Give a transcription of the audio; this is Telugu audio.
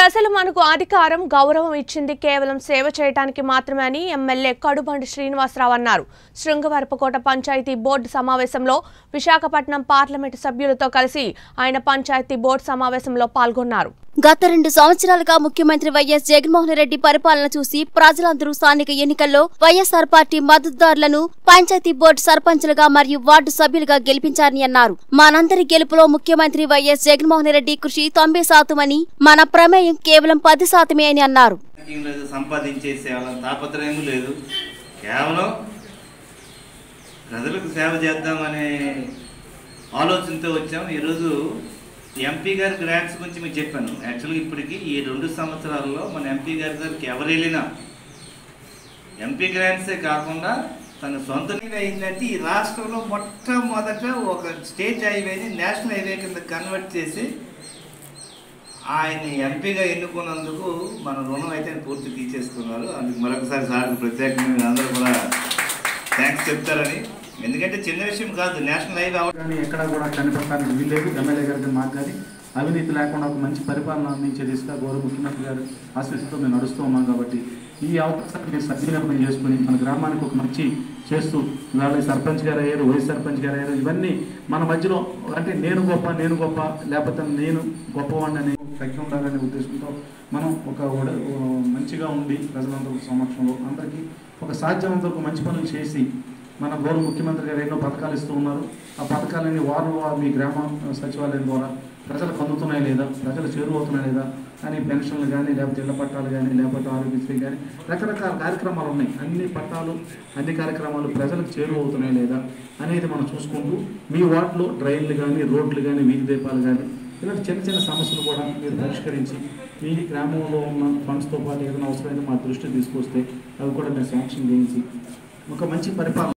ప్రజలు మనకు అధికారం గౌరవం ఇచ్చింది కేవలం సేవ చేయడానికి మాత్రమే అని ఎమ్మెల్యే కడుబండి శ్రీనివాసరావు అన్నారు శృంగవరపకోట పంచాయతీ బోర్డు సమావేశంలో విశాఖపట్నం పార్లమెంటు సభ్యులతో కలిసి ఆయన పంచాయతీ బోర్డు సమావేశంలో పాల్గొన్నారు గత రెండు సంవత్సరాలుగా ముఖ్యమంత్రి వైఎస్ జగన్మోహన్ రెడ్డి పరిపాలన చూసి ప్రజలందరూ స్థానిక ఎన్నికల్లో వైఎస్ఆర్ పార్టీ మద్దతుదారులను పంచాయతీ బోర్డు సర్పంచులుగా మరియు వార్డు సభ్యులుగా గెలిపించారని అన్నారు మనందరి గెలుపులో ముఖ్యమంత్రి వైఎస్ జగన్మోహన్ రెడ్డి కృషి తొంభై శాతమని మన ప్రమేయం కేవలం పది శాతమే అని అన్నారు ఏం లేదు సంపాదించేసే వాళ్ళ తాపత్రయం లేదు కేవలం ప్రజలకు సేవ చేద్దామనే ఆలోచనతో వచ్చాం ఈరోజు ఎంపీ గారి గ్రాంట్స్ గురించి మీకు చెప్పాను యాక్చువల్గా ఇప్పటికి ఈ రెండు సంవత్సరాల్లో మన ఎంపీ గారి దగ్గరికి ఎవరు వెళ్ళినా ఎంపీ గ్రాంట్సే కాకుండా తన సొంత మీద అయిందంటే ఈ రాష్ట్రంలో మొట్టమొదట ఒక స్టేట్ హైవేని నేషనల్ హైవే కింద కన్వర్ట్ చేసి ఆయన ఎంపీగా ఎన్నుకున్నందుకు మన రుణం అయితే పూర్తి తీసేసుకున్నారు అందుకు మరొకసారి సార్కి ప్రత్యేకంగా మీరు అందరూ కూడా థ్యాంక్స్ చెప్తారని ఎందుకంటే చిన్న విషయం కాదు నేషనల్ హైవే అవ- కానీ ఎక్కడా కూడా కనిపెట్టడానికి వీల్లేదు ఎమ్మెల్యే గారికి మాకు కానీ అవినీతి లేకుండా ఒక మంచి పరిపాలన అందించే దిశగా గౌరవ ముఖ్యమంత్రి గారు ఆశీస్సుతో మేము నడుస్తూ ఉన్నాం కాబట్టి ఈ అవకాశాన్ని మీరు సద్వినియోగం చేసుకుని మన గ్రామానికి ఒక మంచి చేస్తూ ఇవాళ ఈ సర్పంచ్ గారు అయ్యారు వైస్ సర్పంచ్ గారు అయ్యారు ఇవన్నీ మన మధ్యలో అంటే నేను గొప్ప నేను గొప్ప లేకపోతే నేను గొప్పవాడిని అని తగ్గి ఉండాలనే ఉద్దేశంతో మనం ఒక ఉడ- మంచిగా ఉండి ప్రజలందరి సమక్షంలో అందరికీ ఒక సాధ్యమైనంత వరకు మంచి పనులు చేసి మన గౌరవ ముఖ్యమంత్రి గారు ఎన్నో పథకాలు ఇస్తూ ఉన్నారు ఆ పథకాలన్నీ వారు వారు మీ గ్రామ సచివాలయం ద్వారా ప్రజలకు అందుతున్నాయి లేదా ప్రజలు చేరువవుతున్నాయి లేదా అని పెన్షన్లు కానీ లేకపోతే ఇళ్ల పట్టాలు కానీ లేకపోతే ఆరోగ్యశ్రీ కానీ రకరకాల కార్యక్రమాలు ఉన్నాయి అన్ని పట్టాలు అన్ని కార్యక్రమాలు ప్రజలకు చేరువవుతున్నాయి లేదా అనేది మనం చూసుకుంటూ మీ వార్డులో డ్రైన్లు కానీ రోడ్లు కానీ వీధి దీపాలు కానీ ఇలాంటి చిన్న చిన్న సమస్యలు కూడా మీరు పరిష్కరించి మీ గ్రామంలో ఉన్న ఫండ్స్తో పాటు ఏదైనా అవసరమైతే మా దృష్టికి తీసుకొస్తే అవి కూడా మేము శాంక్షన్ చేయించి ఒక మంచి పరిపాలన